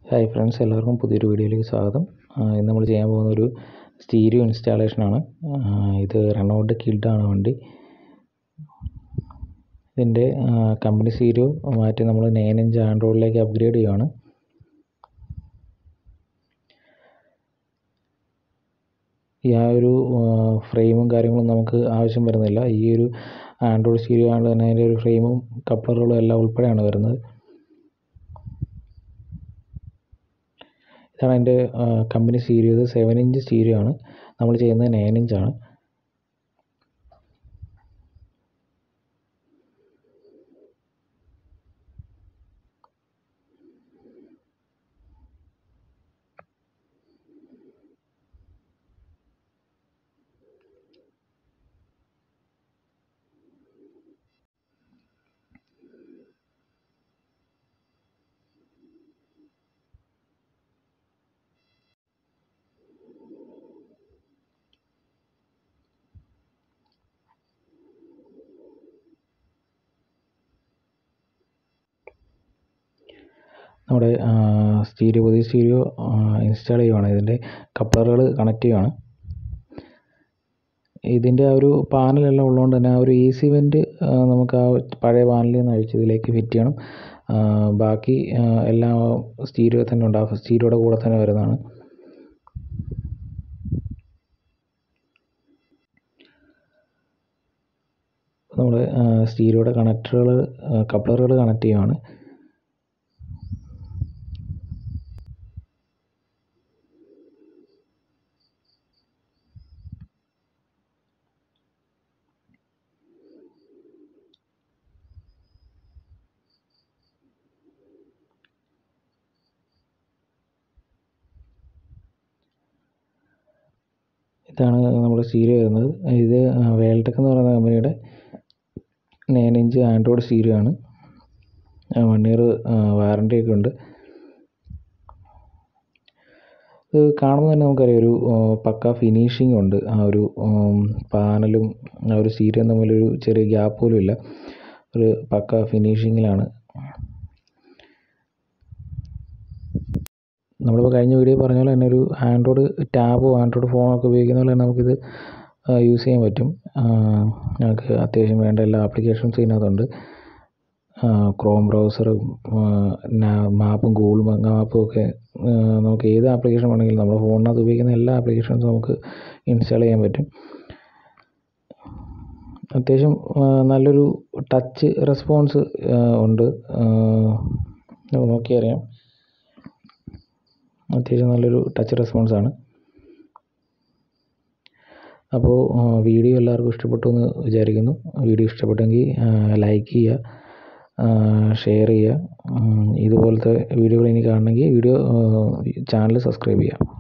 hi friends എല്ലാവർക്കും പുതിയൊരു വീഡിയോയിലേക്ക് സ്വാഗതം ആ, ഇന്ന് നമ്മൾ ചെയ്യാൻ പോകുന്ന ഒരു സ്റ്റീരിയോ ഇൻസ്റ്റാളേഷനാണ് ഇത് റെനോൾഡ് കിഡാണ് വണ്ടി ഇതിൻ്റെ കമ്പനി സ്റ്റീരിയോ മാറ്റി നമ്മൾ നയൻ ഇഞ്ച് ആൻഡ്രോയിഡിലേക്ക് അപ്ഗ്രേഡ് ചെയ്യുകയാണ് ഈ ആ ഒരു ഫ്രെയിമും കാര്യങ്ങളും നമുക്ക് ആവശ്യം വരുന്നില്ല ഈ ഒരു ആൻഡ്രോയിഡ് സ്റ്റീരിയോ ആയതുകൊണ്ട് തന്നെ അതിൻ്റെ ഒരു ഫ്രെയിമും കപ്ലറുകളും എല്ലാം ഉൾപ്പെടെയാണ് വരുന്നത് ഇതാണ് എൻ്റെ കമ്പനി സ്റ്റീരിയോ ഇത് സെവൻ ഇഞ്ച് സ്റ്റീരിയോ ആണ് നമ്മൾ ചെയ്യുന്നത് നയൻ ഇഞ്ചാണ് നമ്മുടെ സ്റ്റീരിയോ പുതിയ സ്റ്റീരിയോ ഇൻസ്റ്റാൾ ചെയ്യുവാണ് ഇതിൻ്റെ കപ്ലറുകൾ കണക്ട് ചെയ്യുവാണ് ഇതിൻ്റെ ആ ഒരു പാനലെല്ലാം ഉള്ളതുകൊണ്ട് തന്നെ ആ ഒരു എ സി വെൻറ്റ് നമുക്ക് ആ പഴയ പാനലിൽ നിന്ന് അഴിച്ച് ഇതിലേക്ക് ഫിറ്റ് ചെയ്യണം ബാക്കി എല്ലാം സ്റ്റീരിയോ തന്നെ ഉണ്ട് സ്റ്റീരിയോയുടെ കൂടെ തന്നെ വരുന്നതാണ് നമ്മൾ സ്റ്റീരിയോയുടെ കണക്ടറുകൾ കപ്ലറുകൾ കണക്ട് ചെയ്യുവാണ് ഇതാണ് നമ്മുടെ സ്റ്റീരിയോ വരുന്നത് ഇത് വേൾടെക് എന്ന് പറയുന്ന കമ്പനിയുടെ നയൻ ഇഞ്ച് ആൻഡ്രോയിഡ് സ്റ്റീരിയോ ആണ് വൺ ഇയർ വാറണ്ടി ഒക്കെ ഉണ്ട് ഇത് കാണുമ്പോൾ തന്നെ നമുക്കറിയാം ഒരു പക്ക ഫിനിഷിംഗ് ഉണ്ട് ആ ഒരു പാനലും ആ ഒരു സ്റ്റീരിയോ തമ്മിലൊരു ചെറിയ ഗ്യാപ്പ് പോലും ഇല്ല ഒരു പക്ക ഫിനിഷിങ്ങിലാണ് നമ്മളിപ്പോൾ കഴിഞ്ഞ വീഡിയോ പറഞ്ഞ പോലെ തന്നെ ഒരു ആൻഡ്രോയിഡ് ടാബോ ആൻഡ്രോയിഡ് ഫോണോ ഒക്കെ ഉപയോഗിക്കുന്ന പോലെ തന്നെ നമുക്കിത് യൂസ് ചെയ്യാൻ പറ്റും ഞങ്ങൾക്ക് അത്യാവശ്യം വേണ്ട എല്ലാ ആപ്ലിക്കേഷൻസും ഇതിനകത്തുണ്ട് ക്രോം ബ്രൗസറും മാപ്പും ഗൂഗിൾ മാപ്പും ഒക്കെ നമുക്ക് ഏത് ആപ്ലിക്കേഷൻ വേണമെങ്കിലും നമ്മുടെ ഫോണിനകത്ത് ഉപയോഗിക്കുന്ന എല്ലാ ആപ്ലിക്കേഷൻസും നമുക്ക് ഇൻസ്റ്റാൾ ചെയ്യാൻ പറ്റും അത്യാവശ്യം നല്ലൊരു ടച്ച് റെസ്പോൺസ് ഉണ്ട് നോക്കിയറിയാം അത്യാവശ്യം നല്ലൊരു ടച്ച് റെസ്പോൺസ് ആണ് അപ്പോൾ വീഡിയോ എല്ലാവർക്കും ഇഷ്ടപ്പെട്ടു എന്ന് വിചാരിക്കുന്നു വീഡിയോ ഇഷ്ടപ്പെട്ടെങ്കിൽ ലൈക്ക് ചെയ്യുക ഷെയർ ചെയ്യുക ഇതുപോലത്തെ വീഡിയോകൾ ഇനി കാണണമെങ്കിൽ വീഡിയോ ചാനൽ സബ്സ്ക്രൈബ് ചെയ്യുക